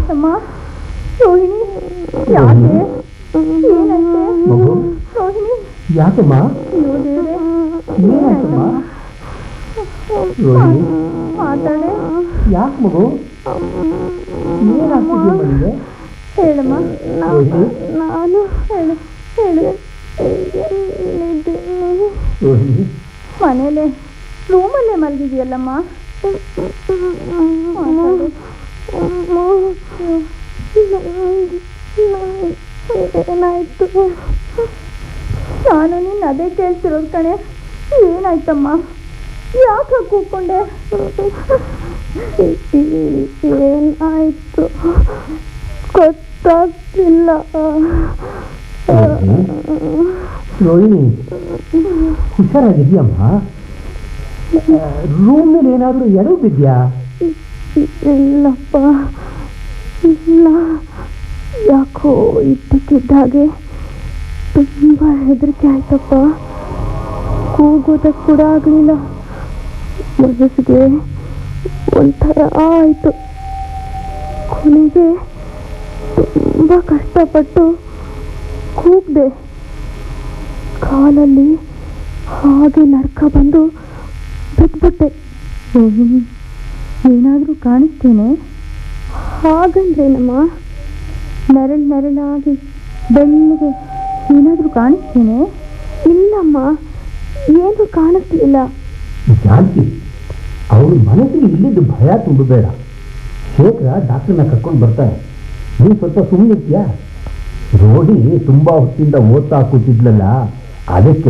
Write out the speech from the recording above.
ಏನಾಯ್ತಮ್ಮ ರೋಹಿಣಿ ಯಾಕೆ ಏನಾಯ್ತೆ ಮಗು ರೋಹಿಣಿ ಯಾಕಮ್ಮ ಅಯ್ಯೋ ದೇವ್ರೆ ಏನಾಯ್ತಮ್ಮ ರೋಹಿಣಿ ಮಾತಾಡೆ ಯಾಕೆ ಮಗು ಏನಾಗ್ತಿದ್ಯಮ್ಮ ನಿಮಗೆ ಹೇಳಮ್ಮ ರೋಹಿಣಿ ನಾನು ಹೇಳು ಹೇಳು ರೋಹಿಣಿ ಮನೇಲೆ ರೂಮಲ್ಲೇ ಮಲಗಿದೆಯಲ್ಲಮ್ಮ ಮಾತಾಡು. ಏನಾಯ್ತು ನಾನು ನಿನ್ನ ಅದೇ ಕೇಳ್ತಿರೋದು ಕಣೆ ಏನಾಯ್ತಮ್ಮ ಯಾಕೆ ಕೂತ್ಕೊಂಡೆ ಏನಾಯ್ತು ಗೊತ್ತಾಗ್ತಿಲ್ಲ ರೋಹಿಣಿ ಹುಷಾರಾಗಿದ್ಯಮ್ಮ ರೂಮ್ ಮೇಲೆ ಏನಾದರೂ ಎಡವು ಬಿದ್ಯಾ ಇಲ್ಲಪ್ಪ ಇಲ್ಲ ಯಾಕೋ ಇದ್ದಕ್ಕಿದ್ದಾಗೆ ತುಂಬ ಹೆದರಿಕೆ ಆಯ್ತಪ್ಪ ಕೂಗೋದಕ್ಕೆ ಕೂಡ ಆಗಲಿಲ್ಲ ಮನಸ್ಸಿಗೆ ಒಂಥರ ಆಯಿತು ಕೊನೆಗೆ ತುಂಬ ಕಷ್ಟಪಟ್ಟು ಕೂಗ್ದೆ ಕಾಲಲ್ಲಿ ಹಾಗೆ ನರ್ಕ ಬಂದು ಬಿದ್ಬಿಟ್ಟೆ ಏನಾದರೂ ಕಾಣಿಸ್ತೇನೆ ಹಾಗಂದ್ರೇನಮ್ಮ ನೆರಳು ನೆರಳಾಗಿ ಬೆಳ್ಳಿಗೆ ಏನಾದರೂ ಕಾಣಿಸ್ತೇನೆ ಇಲ್ಲಮ್ಮ ಏನು ಕಾಣಿಸ್ಲಿಲ್ಲ ಜಾನ್ಸಿ ಅವ್ರ ಮನಸ್ಸಿಗೆ ಇಲ್ಲಿದ್ದು ಭಯ ತುಂಬಬೇಡ ಶೇಖರ ಡಾಕ್ಟರ್ನ ಕರ್ಕೊಂಡು ಬರ್ತಾರೆ ನೀನು ಸ್ವಲ್ಪ ಸುಮ್ಮನಿರ್ತೀಯಾ ರೋಹಿಣಿ ತುಂಬಾ ಹೊತ್ತಿಂದ ಓದ್ತಾ ಕೂತಿದ್ಲಲ್ಲ ಅದಕ್ಕೆ